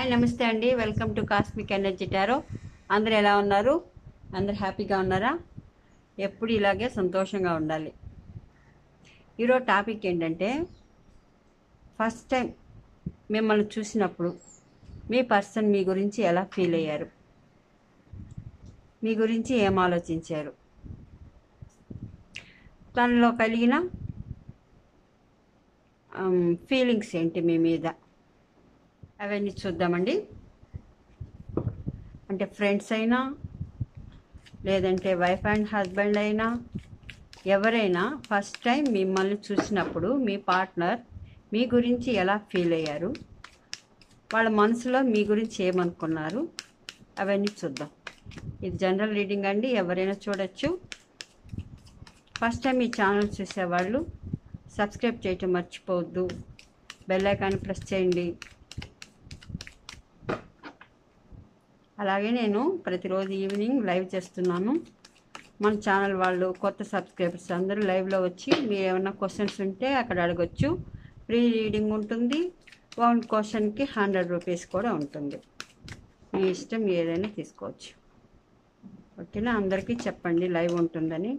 నమస్తే అండి welcome to cosmic energy tarot అందరు ఎలా ఉన్నారు అందరు హ్యాపీగా ఉన్నారా ఎప్పుడు ఇలాగే సంతోషంగా ఉండాలి ఈరోజు టాపిక్ ఏంటంటే ఫస్ట్ టైం మిమ్మల్ని చూసినప్పుడు మీ పర్సన్ మీ గురించి ఎలా ఫీల్ అయ్యారు మీ గురించి ఏం ఆలోచించారు తనలో కలిగిన ఫీలింగ్స్ ఏంటి మీ మీద అవన్నీ చూద్దామండి అంటే ఫ్రెండ్స్ అయినా లేదంటే వైఫ్ అండ్ హస్బెండ్ అయినా ఎవరైనా ఫస్ట్ టైం మిమ్మల్ని చూసినప్పుడు మీ పార్ట్నర్ మీ గురించి ఎలా ఫీల్ అయ్యారు వాళ్ళ మనసులో మీ గురించి ఏమనుకున్నారు అవన్నీ చూద్దాం ఇది జనరల్ రీడింగ్ అండి ఎవరైనా చూడొచ్చు ఫస్ట్ టైం ఈ ఛానల్ చూసేవాళ్ళు సబ్స్క్రైబ్ చేయటం మర్చిపోవద్దు బెల్ ఐకాన్ ప్రెస్ చేయండి అలాగే నేను ప్రతిరోజు ఈవినింగ్ లైవ్ చేస్తున్నాను మన ఛానల్ వాళ్ళు కొత్త సబ్స్క్రైబర్స్ అందరూ లైవ్లో వచ్చి మీరు ఏమైనా క్వశ్చన్స్ ఉంటే అక్కడ అడగొచ్చు ఫ్రీ రీడింగ్ ఉంటుంది వన్ క్వశ్చన్కి హండ్రెడ్ రూపీస్ కూడా ఉంటుంది మీ ఇష్టం ఏదైనా తీసుకోవచ్చు ఓకేనా అందరికీ చెప్పండి లైవ్ ఉంటుందని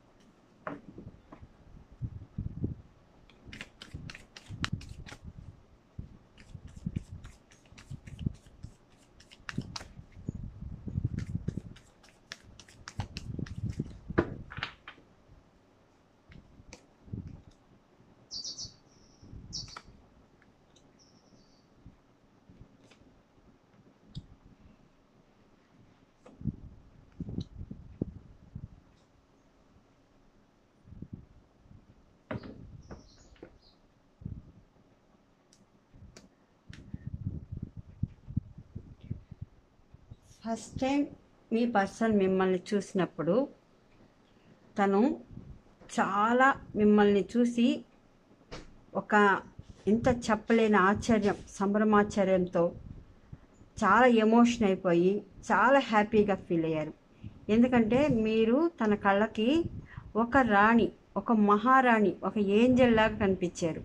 ఫస్ట్ టైం మీ పర్సన్ మిమ్మల్ని చూసినప్పుడు తను చాలా మిమ్మల్ని చూసి ఒక ఇంత చెప్పలేని ఆశ్చర్యం సంభ్రమాశ్చర్యంతో చాలా ఎమోషన్ అయిపోయి చాలా హ్యాపీగా ఫీల్ అయ్యారు ఎందుకంటే మీరు తన కళ్ళకి ఒక రాణి ఒక మహారాణి ఒక ఏంజల్ లాగా కనిపించారు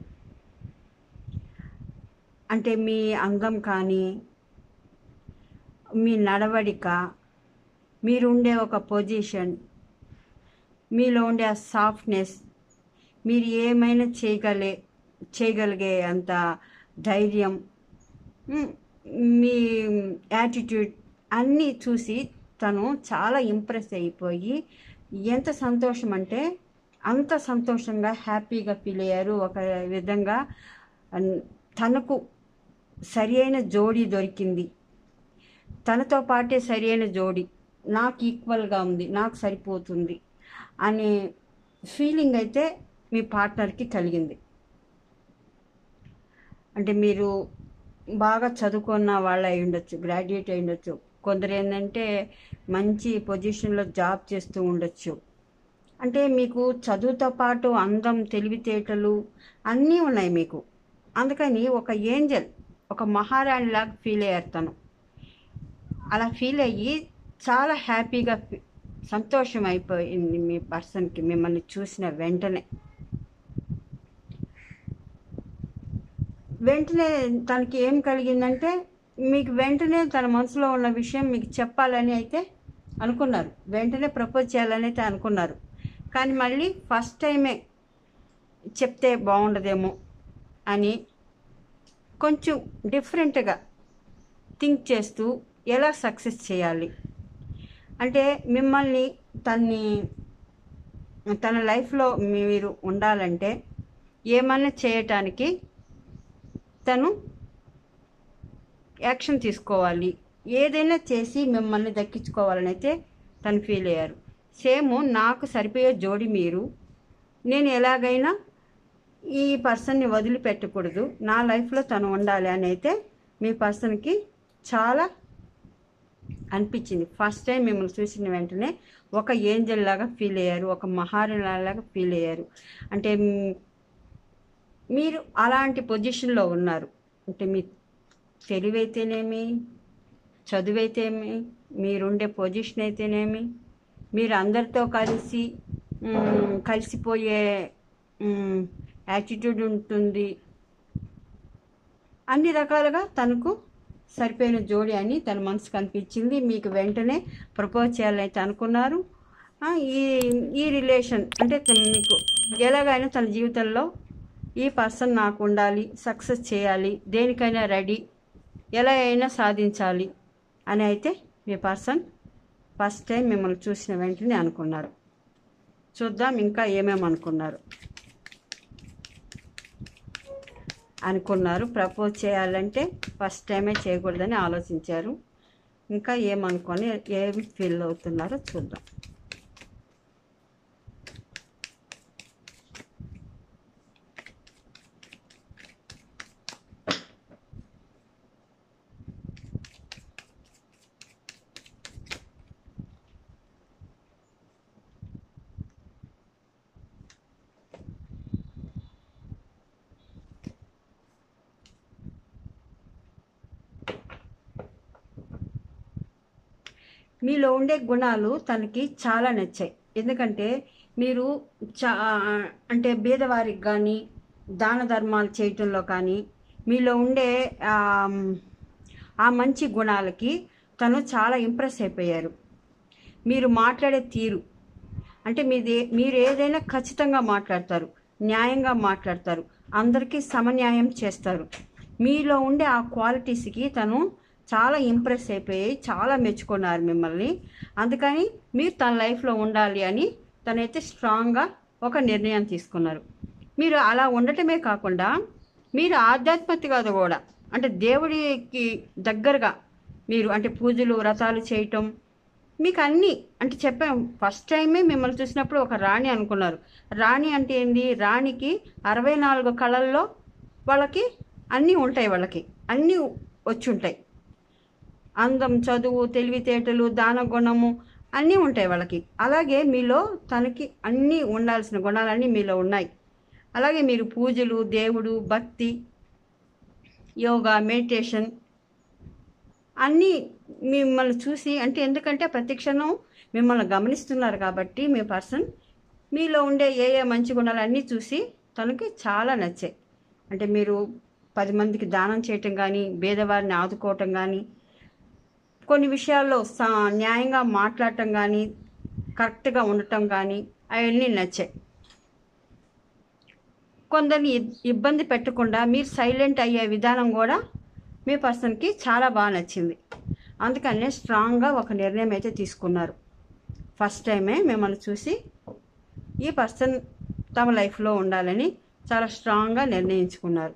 అంటే మీ అందం కానీ మీ నడవడిక మీరుండే ఒక పొజిషన్ మీలో ఉండే ఆ సాఫ్ట్నెస్ మీరు ఏమైనా చేయగలే చేయగలిగే అంత ధైర్యం మ్, మీ యాటిట్యూడ్ అన్నీ చూసి తను చాలా ఇంప్రెస్ అయిపోయి ఎంత సంతోషం అంటే అంత సంతోషంగా హ్యాపీగా ఫీల్ అయ్యారు ఒక విధంగా అన్- తనకు సరి అయిన జోడీ దొరికింది తనతో పాటే సరైన జోడి నాకు ఈక్వల్గా ఉంది నాకు సరిపోతుంది అనే ఫీలింగ్ అయితే మీ పార్ట్నర్కి కలిగింది అంటే మీరు బాగా చదువుకున్న వాళ్ళు అయి ఉండొచ్చు గ్రాడ్యుయేట్ అయి ఉండొచ్చు కొందరు ఏంటంటే మంచి పొజిషన్లో జాబ్ చేస్తూ ఉండొచ్చు అంటే మీకు చదువుతో పాటు అందం తెలివితేటలు అన్నీ ఉన్నాయి మీకు అందుకని ఒక ఏంజల్ ఒక మహారాణిలాగా ఫీల్ అయ్యారు తను అలా ఫీల్ అయ్యి చాలా హ్యాపీగా ఫీ- సంతోషం అయిపోయింది మీ పర్సన్కి మిమ్మల్ని చూసిన వెంటనే వెంటనే తనకి ఏం కలిగిందంటే మీకు వెంటనే తన మనసులో ఉన్న విషయం మీకు చెప్పాలని అయితే అనుకున్నారు వెంటనే ప్రపోజ్ చేయాలని అయితే అనుకున్నారు కానీ మళ్ళీ ఫస్ట్ టైమే చెప్తే బాగుండదేమో అని కొంచెం డిఫరెంట్గా థింక్ చేస్తూ ఎలా సక్సెస్ చేయాలి అంటే మిమ్మల్ని తన్ని తన లైఫ్లో మీరు ఉండాలంటే ఏమన్నా చేయటానికి తను యాక్షన్ తీసుకోవాలి ఏదైనా చేసి మిమ్మల్ని దక్కించుకోవాలని అయితే తను ఫీల్ అయ్యారు సేమ్ నాకు సరిపోయే జోడి మీరు నేను ఎలాగైనా ఈ పర్సన్ని వదిలిపెట్టకూడదు నా లైఫ్లో తను ఉండాలి అని అయితే మీ పర్సన్కి చాలా అనిపించింది ఫస్ట్ టైం మిమ్మల్ని చూసిన వెంటనే ఒక ఏంజల్ లాగా ఫీల్ అయ్యారు ఒక మహారాణి లాగా ఫీల్ అయ్యారు అంటే మ్, మీరు అలాంటి పొజిషన్లో ఉన్నారు అంటే మీ తెలివైతేనేమి చదువైతేమి మీరుండే పొజిషన్ అయితేనేమి మీరు అందరితో కలిసి మ్, కలిసిపోయే యాటిట్యూడ్ ఉంటుంది అన్ని రకాలుగా తనకు సరిపోయిన జోడి అని తన మనసు కనిపించింది మీకు వెంటనే ప్రపోజ్ చేయాలని అనుకున్నారు ఆ, ఈ ఈ రిలేషన్ అంటే తన- మీకు ఎలాగైనా తన జీవితంలో ఈ పర్సన్ నాకు ఉండాలి సక్సెస్ చేయాలి దేనికైనా రెడీ ఎలా అయినా సాధించాలి అని అయితే మీ పర్సన్ ఫస్ట్ టైం మిమ్మల్ని చూసిన వెంటనే అనుకున్నారు చూద్దాం ఇంకా ఏమేమి అనుకున్నారు అనుకున్నారు ప్రపోజ్ చేయాలంటే ఫస్ట్ టైమే చేయకూడదని ఆలోచించారు ఇంకా ఏమనుకొని ఏం ఫీల్ అవుతున్నారో చూద్దాం మీలో ఉండే గుణాలు తనకి చాలా నచ్చాయి ఎందుకంటే మీరు చా అంటే బీదవారికి కానీ దాన ధర్మాలు చేయటంలో కానీ మీలో ఉండే ఆ, ఆ మంచి గుణాలకి తను చాలా ఇంప్రెస్ అయిపోయారు మీరు మాట్లాడే తీరు అంటే మీది మీరు ఏదైనా ఖచ్చితంగా మాట్లాడతారు న్యాయంగా మాట్లాడతారు అందరికీ సమన్యాయం చేస్తారు మీలో ఉండే ఆ క్వాలిటీస్కి తను చాలా ఇంప్రెస్ అయిపోయి చాలా మెచ్చుకున్నారు మిమ్మల్ని అందుకని మీరు తన లైఫ్లో ఉండాలి అని తనైతే స్ట్రాంగ్గా ఒక నిర్ణయం తీసుకున్నారు మీరు అలా ఉండటమే కాకుండా మీరు ఆధ్యాత్మికత కూడా అంటే దేవుడికి దగ్గరగా మీరు అంటే పూజలు వ్రతాలు చేయటం మీకు అన్నీ అంటే చెప్పాం ఫస్ట్ టైమే మిమ్మల్ని చూసినప్పుడు ఒక రాణి అనుకున్నారు రాణి అంటే ఏంది రాణికి అరవై నాలుగు కళల్లో వాళ్ళకి అన్నీ ఉంటాయి వాళ్ళకి అన్నీ వచ్చి ఉంటాయి అందం చదువు తెలివితేటలు దాన గుణము అన్నీ ఉంటాయి వాళ్ళకి అలాగే మీలో తనకి అన్నీ ఉండాల్సిన గుణాలన్నీ మీలో ఉన్నాయి అలాగే మీరు పూజలు దేవుడు భక్తి యోగా మెడిటేషన్ అన్నీ మిమ్మల్ని చూసి అంటే ఎందుకంటే ప్రతి క్షణం మిమ్మల్ని గమనిస్తున్నారు కాబట్టి మీ పర్సన్ మీలో ఉండే ఏ ఏ మంచి గుణాలన్నీ చూసి తనకి చాలా నచ్చాయి అంటే మీరు పది మందికి దానం చేయటం కానీ పేదవారిని ఆదుకోవటం కానీ కొన్ని విషయాల్లో సా న్యాయంగా మాట్లాడటం కానీ కరెక్ట్గా ఉండటం కానీ అవన్నీ నచ్చాయి కొందరిని ఇబ్- ఇబ్బంది పెట్టకుండా మీరు సైలెంట్ అయ్యే విధానం కూడా మీ పర్సన్కి చాలా బాగా నచ్చింది అందుకనే స్ట్రాంగ్గా ఒక నిర్ణయం అయితే తీసుకున్నారు ఫస్ట్ టైమే మిమ్మల్ని చూసి ఈ పర్సన్ తమ లైఫ్లో ఉండాలని చాలా స్ట్రాంగ్గా నిర్ణయించుకున్నారు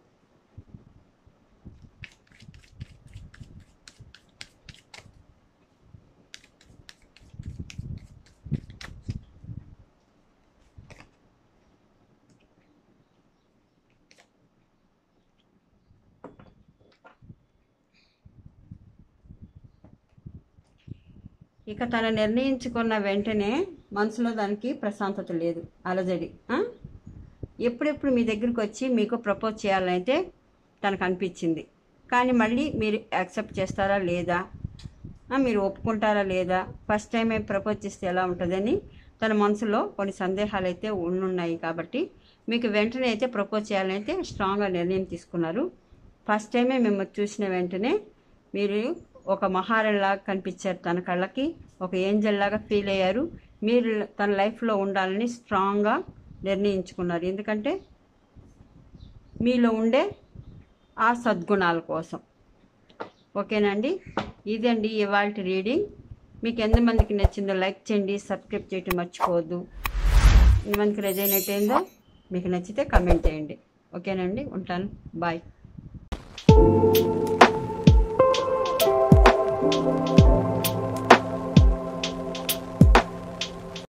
ఇక తను నిర్ణయించుకున్న వెంటనే మనసులో దానికి ప్రశాంతత లేదు అలజడి ఆ? ఎప్పుడెప్పుడు మీ దగ్గరికి వచ్చి మీకు ప్రపోజ్ చేయాలనైతే తనకు అనిపించింది కానీ మళ్ళీ మీరు యాక్సెప్ట్ చేస్తారా లేదా ఆ, మీరు ఒప్పుకుంటారా లేదా ఫస్ట్ టైమే ప్రపోజ్ చేస్తే ఎలా ఉంటుందని తన మనసులో కొన్ని సందేహాలు అయితే ఉన్నాయి కాబట్టి మీకు వెంటనే అయితే ప్రపోజ్ చేయాలని అయితే స్ట్రాంగ్గా నిర్ణయం తీసుకున్నారు ఫస్ట్ టైమే మిమ్మల్ని చూసిన వెంటనే మీరు ఒక మహారాణిలాగా కనిపించారు తన కళ్ళకి ఒక ఏంజల్ లాగా ఫీల్ అయ్యారు మీరు తన లైఫ్లో ఉండాలని స్ట్రాంగ్గా నిర్ణయించుకున్నారు ఎందుకంటే మీలో ఉండే ఆ సద్గుణాల కోసం ఓకేనండి ఇదండి ఇవాళ రీడింగ్ మీకు ఎంతమందికి నచ్చిందో లైక్ చేయండి సబ్స్క్రైబ్ చేయటం మర్చిపోవద్దు ఎంతమందికి రెజైనట్ అయిందో మీకు నచ్చితే కమెంట్ చేయండి ఓకేనండి ఉంటాను బాయ్